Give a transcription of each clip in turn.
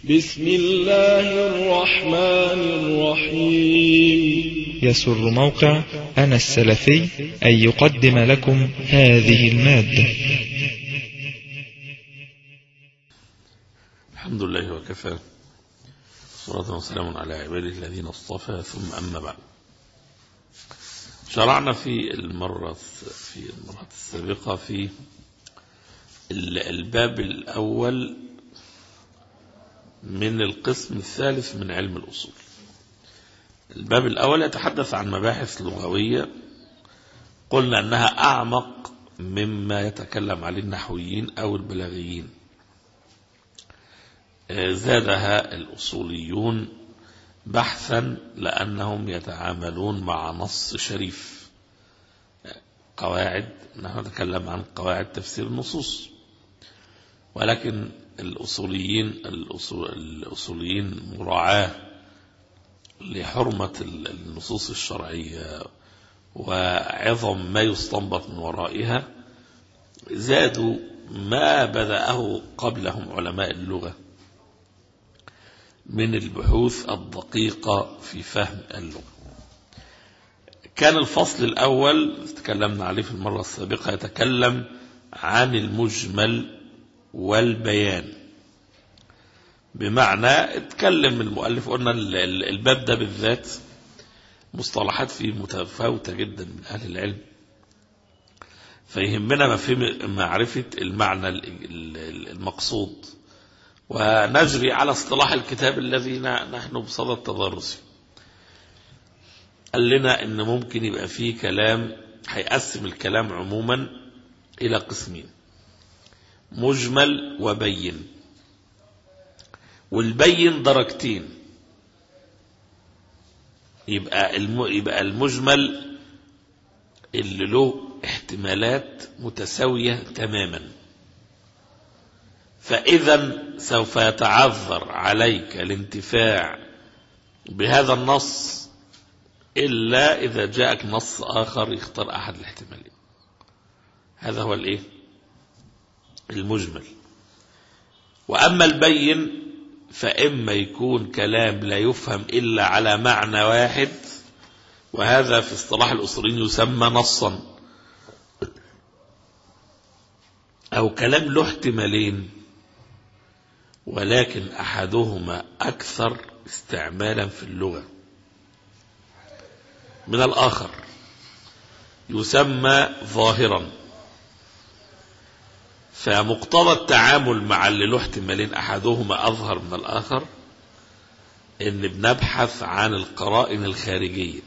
بسم الله الرحمن الرحيم يسر موقع أنا السلفي أن يقدم لكم هذه المادة الحمد لله وكفى صلاة وسلام على عباده الذين اصطفى ثم أما بعد شرعنا في المرة في المرة السابقة في الباب الأول من القسم الثالث من علم الأصول الباب الأول يتحدث عن مباحث لغوية قلنا أنها أعمق مما يتكلم عليه النحويين أو البلاغيين زادها الأصوليون بحثا لأنهم يتعاملون مع نص شريف قواعد نحن نتكلم عن قواعد تفسير النصوص ولكن الأصوليين الأصول الأصوليين مراعاة لحرمة النصوص الشرعية وعظم ما يستنبط من ورائها زادوا ما بدأه قبلهم علماء اللغة من البحوث الدقيقة في فهم اللغة كان الفصل الأول تكلمنا عليه في المرة السابقة يتكلم عن المجمل والبيان بمعنى اتكلم المؤلف قلنا الباب ده بالذات مصطلحات فيه متفاوتة جدا من أهل العلم فيهمنا مفهوم معرفة المعنى المقصود ونجري على اصطلاح الكتاب الذي نحن بصدد تدرسه قال لنا ان ممكن يبقى فيه كلام هيقسم الكلام عموما الى قسمين مجمل وبين والبين درجتين يبقى يبقى المجمل اللي له احتمالات متساوية تماما فإذا سوف يتعذر عليك الانتفاع بهذا النص إلا إذا جاءك نص آخر يختار أحد الاحتمالين هذا هو الإيه المجمل وأما البين فإما يكون كلام لا يفهم إلا على معنى واحد وهذا في اصطلاح الأصوليين يسمى نصا أو كلام له احتمالين ولكن أحدهما أكثر استعمالا في اللغة من الآخر يسمى ظاهرا فمقتضى التعامل مع اللي له احتمالين أحدهما أظهر من الآخر إن بنبحث عن القرائن الخارجية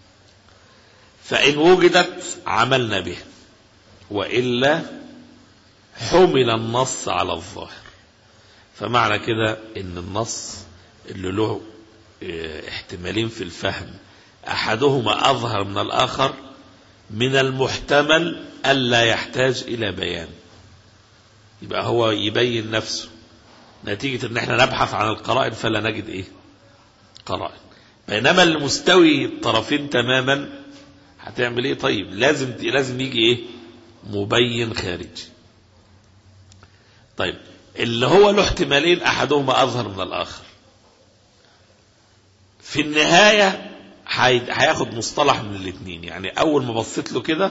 فإن وجدت عملنا به وإلا حمل النص على الظاهر فمعنى كده ان النص اللي له احتمالين في الفهم احدهما اظهر من الاخر من المحتمل الا يحتاج الى بيان يبقى هو يبين نفسه نتيجة ان احنا نبحث عن القرائن فلا نجد ايه قرائن بينما المستوي الطرفين تماما هتعمل ايه طيب لازم لازم يجي ايه مبين خارجي طيب اللي هو له احتمالين احدهما اظهر من الاخر في النهاية هياخد مصطلح من الاثنين يعني اول ما بصيت له كده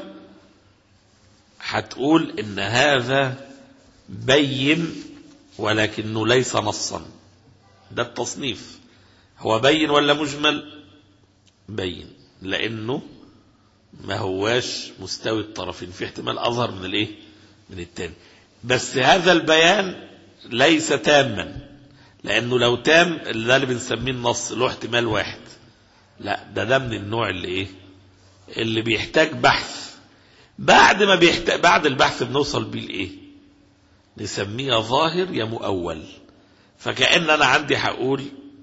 هتقول ان هذا بين ولكنه ليس نصا ده التصنيف هو بين ولا مجمل بين لانه ما هواش مستوي الطرفين في احتمال اظهر من الايه من التاني بس هذا البيان ليس تاما لانه لو تام ده اللي بنسميه النص له احتمال واحد لا ده ده من النوع اللي ايه اللي بيحتاج بحث بعد ما بيحتاج بعد البحث بنوصل بيه لايه نسميه ظاهر يا مؤول فكأن انا عندي هقول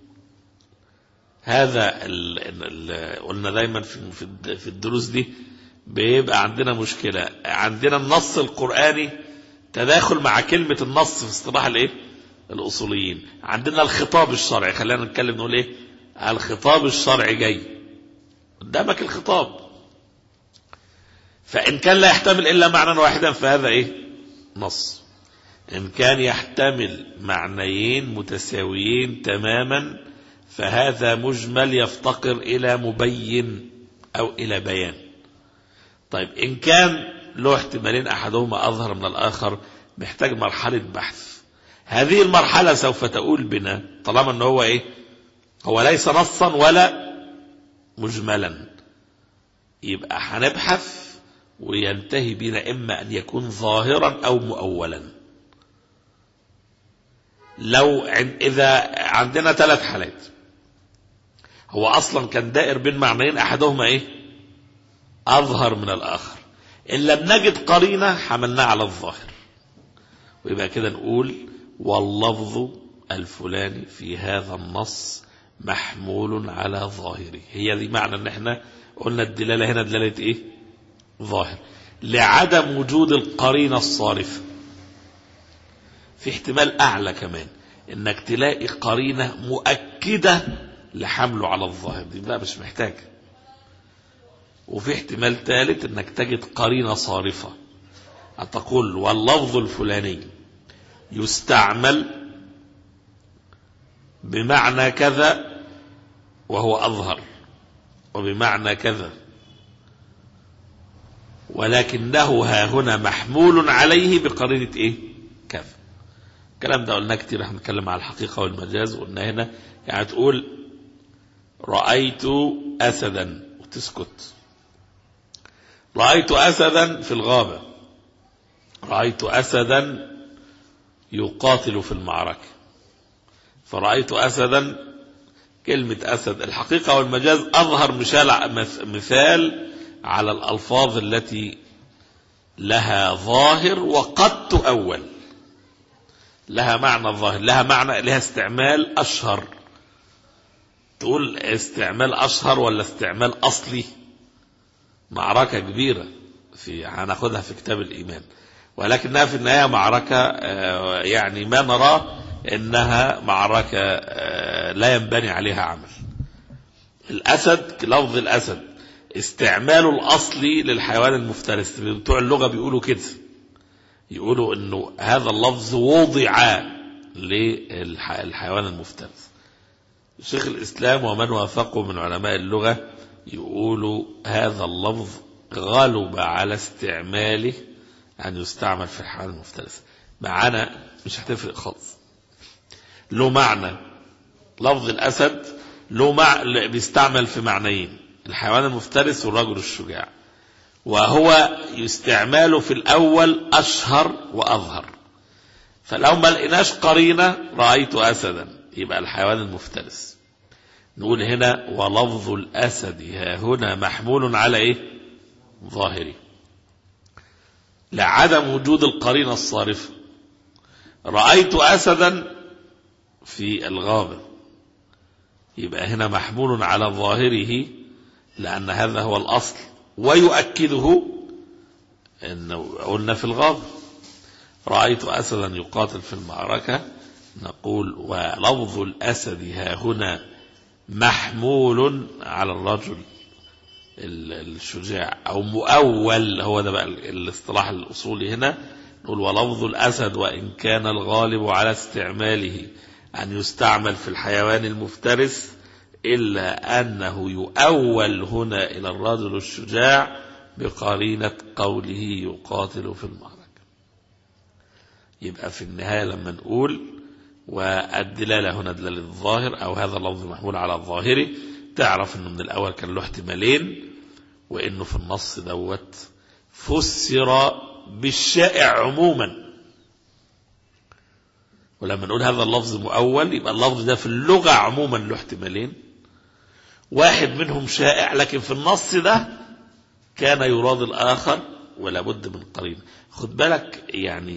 هذا ال ال قلنا دايما في في الدروس دي بيبقى عندنا مشكلة عندنا النص القرآني تداخل مع كلمة النص في اصطلاح الايه الاصوليين عندنا الخطاب الشرعي خلينا نتكلم نقول ايه الخطاب الشرعي جاي قدامك الخطاب فإن كان لا يحتمل إلا معنى واحدا فهذا إيه نص إن كان يحتمل معنيين متساويين تماما فهذا مجمل يفتقر إلى مبين أو إلى بيان طيب إن كان له احتمالين أحدهما أظهر من الآخر محتاج مرحلة بحث هذه المرحلة سوف تقول بنا طالما أنه هو إيه هو ليس نصا ولا مجملا يبقى هنبحث وينتهي بنا إما أن يكون ظاهرا أو مؤولا لو إذا عندنا ثلاث حالات هو أصلا كان دائر بين معنيين أحدهما إيه أظهر من الآخر إن لم نجد قرينة حملناه على الظاهر ويبقى كده نقول واللفظ الفلاني في هذا النص محمول على ظاهره هي دي معنى ان احنا قلنا الدلالة هنا دلالة ايه ظاهر لعدم وجود القرينة الصارفة في احتمال اعلى كمان انك تلاقي قرينة مؤكدة لحمله على الظاهر دي بقى مش محتاج وفي احتمال ثالث انك تجد قرينة صارفة تقول واللفظ الفلاني يستعمل بمعنى كذا وهو أظهر وبمعنى كذا ولكنه ها هنا محمول عليه بقرينة ايه كذا الكلام ده قلنا كتير احنا نتكلم على الحقيقة والمجاز وقلنا هنا يعني تقول رأيت أسدا وتسكت رأيت أسدا في الغابة رأيت أسدا يقاتل في المعركة فرأيت أسدا كلمة أسد الحقيقة والمجاز أظهر مثال على الألفاظ التي لها ظاهر وقد تؤول لها معنى ظاهر لها معنى لها استعمال أشهر تقول استعمال أشهر ولا استعمال أصلي معركة كبيرة في هناخدها في كتاب الإيمان ولكنها في النهاية معركة يعني ما نراه انها معركة لا ينبني عليها عمل الاسد لفظ الاسد استعماله الاصلي للحيوان المفترس بتوع اللغة بيقولوا كده يقولوا انه هذا اللفظ وضع للحيوان المفترس شيخ الاسلام ومن وافقه من علماء اللغة يقولوا هذا اللفظ غلب على استعماله أن يستعمل في الحيوان المفترس معانا مش هتفرق خالص له معنى لفظ الأسد له مع... بيستعمل في معنيين الحيوان المفترس والرجل الشجاع وهو يستعماله في الأول أشهر وأظهر فلو ما لقيناش قرينة رأيت أسدا يبقى الحيوان المفترس نقول هنا ولفظ الأسد ها هنا محمول على إيه ظاهري لعدم وجود القرينة الصارفة رأيت أسدا في الغابة يبقى هنا محمول على ظاهره لأن هذا هو الأصل ويؤكده أنه قلنا في الغابة رأيت أسدا يقاتل في المعركة نقول ولفظ الأسد ها هنا محمول على الرجل الشجاع أو مؤول هو ده بقى الاصطلاح الأصولي هنا نقول ولفظ الأسد وإن كان الغالب على استعماله أن يستعمل في الحيوان المفترس إلا أنه يؤول هنا إلى الرجل الشجاع بقرينة قوله يقاتل في المعركة يبقى في النهاية لما نقول والدلالة هنا دلالة الظاهر أو هذا اللفظ محمول على الظاهر تعرف أنه من الأول كان له احتمالين وأنه في النص دوت فسر بالشائع عموما ولما نقول هذا اللفظ مؤول يبقى اللفظ ده في اللغة عموما له احتمالين واحد منهم شائع لكن في النص ده كان يراد الآخر ولا بد من قرينة خد بالك يعني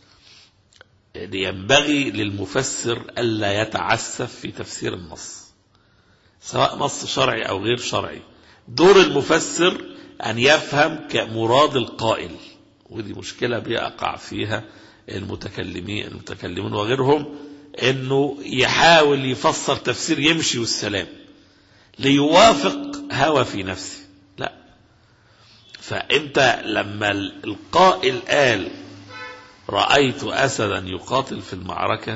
ينبغي للمفسر ألا يتعسف في تفسير النص سواء نص شرعي أو غير شرعي دور المفسر أن يفهم كمراد القائل ودي مشكلة بيقع فيها المتكلمين المتكلمون وغيرهم انه يحاول يفسر تفسير يمشي والسلام ليوافق هوى في نفسه لا فانت لما القائل قال رأيت أسدا يقاتل في المعركة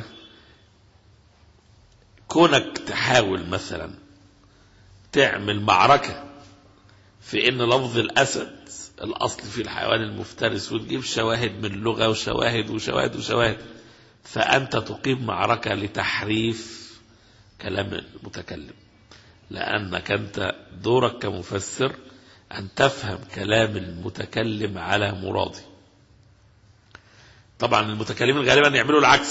كونك تحاول مثلا تعمل معركة في ان لفظ الاسد الاصل في الحيوان المفترس وتجيب شواهد من اللغة وشواهد وشواهد وشواهد فانت تقيم معركة لتحريف كلام المتكلم لانك انت دورك كمفسر ان تفهم كلام المتكلم على مراده طبعا المتكلمين غالبا يعملوا العكس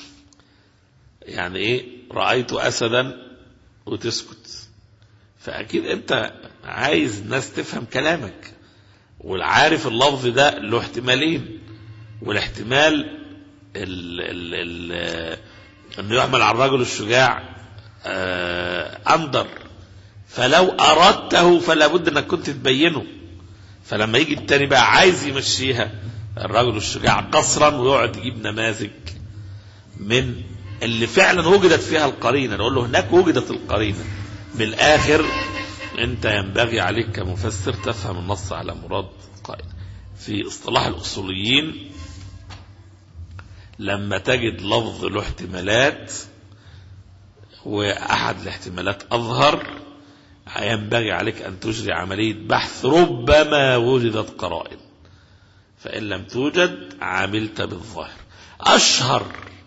يعني ايه رأيت اسدا وتسكت فاكيد انت عايز الناس تفهم كلامك والعارف اللفظ ده له احتمالين والاحتمال ال ال ال انه يعمل على الرجل الشجاع آه اندر فلو اردته فلا بد انك كنت تبينه فلما يجي التاني بقى عايز يمشيها الرجل الشجاع قصرا ويقعد يجيب نماذج من اللي فعلا وجدت فيها القرينه نقول له هناك وجدت القرينه بالاخر انت ينبغي عليك كمفسر تفهم النص على مراد قائل في اصطلاح الاصوليين لما تجد لفظ له احتمالات واحد الاحتمالات اظهر ينبغي عليك ان تجري عمليه بحث ربما وجدت قرائن فان لم توجد عملت بالظاهر اشهر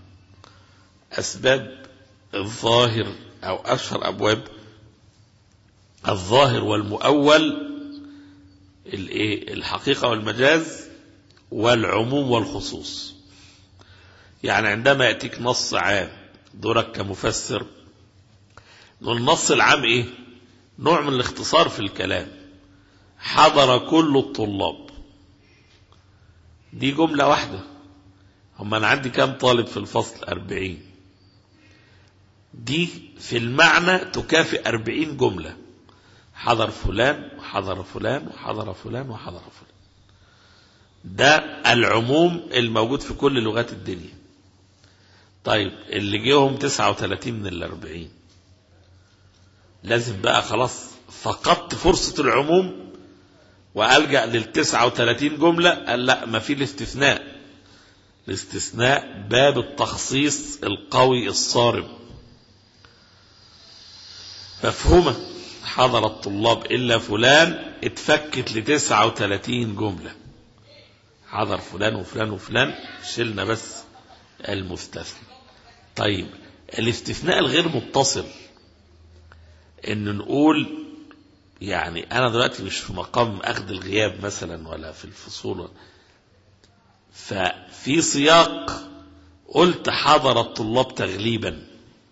اسباب الظاهر او اشهر ابواب الظاهر والمؤول الايه الحقيقه والمجاز والعموم والخصوص يعني عندما ياتيك نص عام دورك كمفسر نقول النص العام ايه نوع من الاختصار في الكلام حضر كل الطلاب دي جملة واحدة هم أنا عندي كام طالب في الفصل أربعين دي في المعنى تكافئ أربعين جملة حضر فلان وحضر فلان وحضر فلان وحضر فلان ده العموم الموجود في كل لغات الدنيا طيب اللي جيهم 39 من الأربعين لازم بقى خلاص فقدت فرصة العموم وألجأ لل 39 جملة قال لا ما في الاستثناء الاستثناء باب التخصيص القوي الصارم مفهومة حضر الطلاب إلا فلان اتفكت ل 39 جملة حضر فلان وفلان وفلان شلنا بس المستثنى طيب الاستثناء الغير متصل ان نقول يعني انا دلوقتي مش في مقام اخذ الغياب مثلا ولا في الفصول ففي سياق قلت حضر الطلاب تغليبا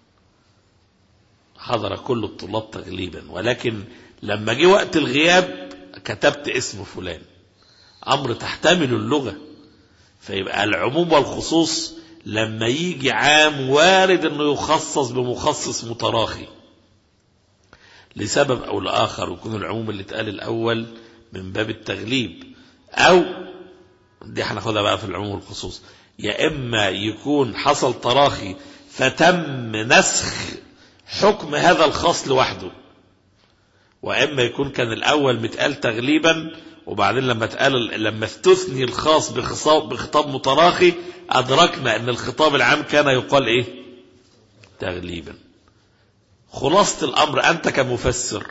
حضر كل الطلاب تغليبا ولكن لما جه وقت الغياب كتبت اسم فلان امر تحتمل اللغه فيبقى العموم والخصوص لما يجي عام وارد انه يخصص بمخصص متراخي لسبب او لاخر ويكون العموم اللي اتقال الاول من باب التغليب او دي هناخدها بقى في العموم والخصوص يا اما يكون حصل تراخي فتم نسخ حكم هذا الخاص لوحده واما يكون كان الاول متقال تغليبا وبعدين لما اتقال لما استثني الخاص بخطاب بخطاب متراخي ادركنا ان الخطاب العام كان يقال ايه تغليبا خلاصة الامر انت كمفسر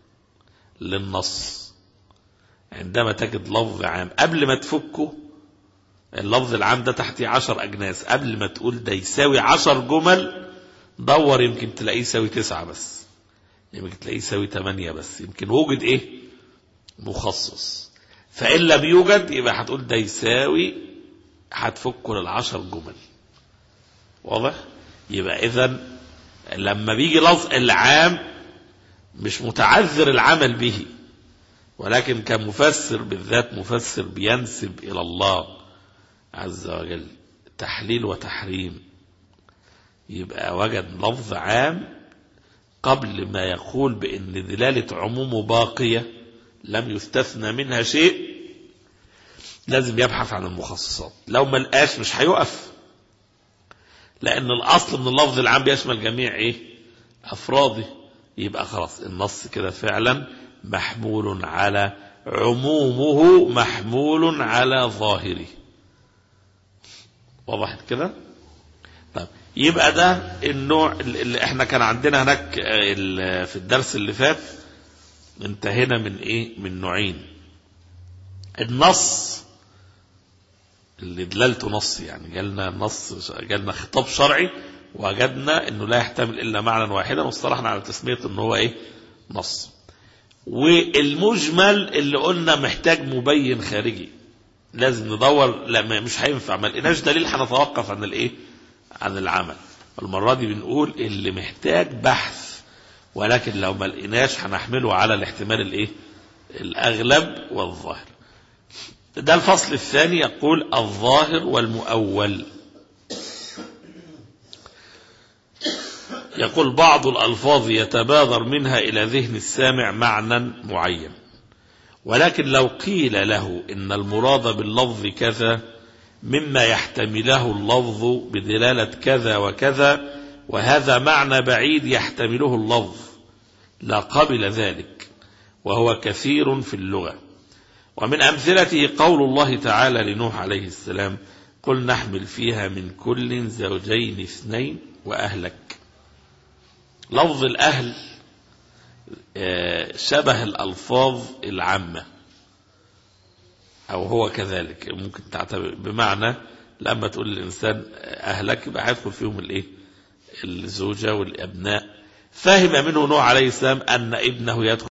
للنص عندما تجد لفظ عام قبل ما تفكه اللفظ العام ده تحتيه عشر اجناس قبل ما تقول ده يساوي عشر جمل دور يمكن تلاقيه يساوي تسعة بس يمكن تلاقيه يساوي ثمانية بس يمكن وجد ايه مخصص فإن لم يوجد يبقى هتقول ده يساوي هتفكه للعشر جمل واضح يبقى إذا لما بيجي لفظ العام مش متعذر العمل به ولكن كمفسر بالذات مفسر بينسب إلى الله عز وجل تحليل وتحريم يبقى وجد لفظ عام قبل ما يقول بأن دلالة عمومه باقية لم يستثنى منها شيء لازم يبحث عن المخصصات لو ما لقاش مش هيقف لأن الأصل من اللفظ العام بيشمل جميع إيه أفراده يبقى خلاص النص كده فعلا محمول على عمومه محمول على ظاهره وضحت كده طيب يبقى ده النوع اللي احنا كان عندنا هناك آه، ال- في الدرس اللي فات انتهينا من ايه من نوعين النص اللي دلالته نص يعني جالنا نص جالنا خطاب شرعي وجدنا انه لا يحتمل الا معنى واحدا واصطلحنا على تسميه ان هو ايه نص والمجمل اللي قلنا محتاج مبين خارجي لازم ندور لا ما- مش هينفع ما لقيناش دليل هنتوقف عن الايه عن العمل المره دي بنقول اللي محتاج بحث ولكن لو ما لقيناش هنحمله على الاحتمال الايه الاغلب والظاهر ده الفصل الثاني يقول الظاهر والمؤول يقول بعض الألفاظ يتبادر منها إلى ذهن السامع معنى معين ولكن لو قيل له إن المراد باللفظ كذا مما يحتمله اللفظ بدلالة كذا وكذا وهذا معنى بعيد يحتمله اللفظ لا قبل ذلك وهو كثير في اللغة ومن أمثلته قول الله تعالى لنوح عليه السلام قل نحمل فيها من كل زوجين اثنين وأهلك لفظ الأهل آه، شبه الألفاظ العامة أو هو كذلك ممكن تعتبر بمعنى لما تقول للإنسان أهلك يبقى هيدخل فيهم الإيه الزوجة والأبناء فهم منه نوح عليه السلام أن ابنه يدخل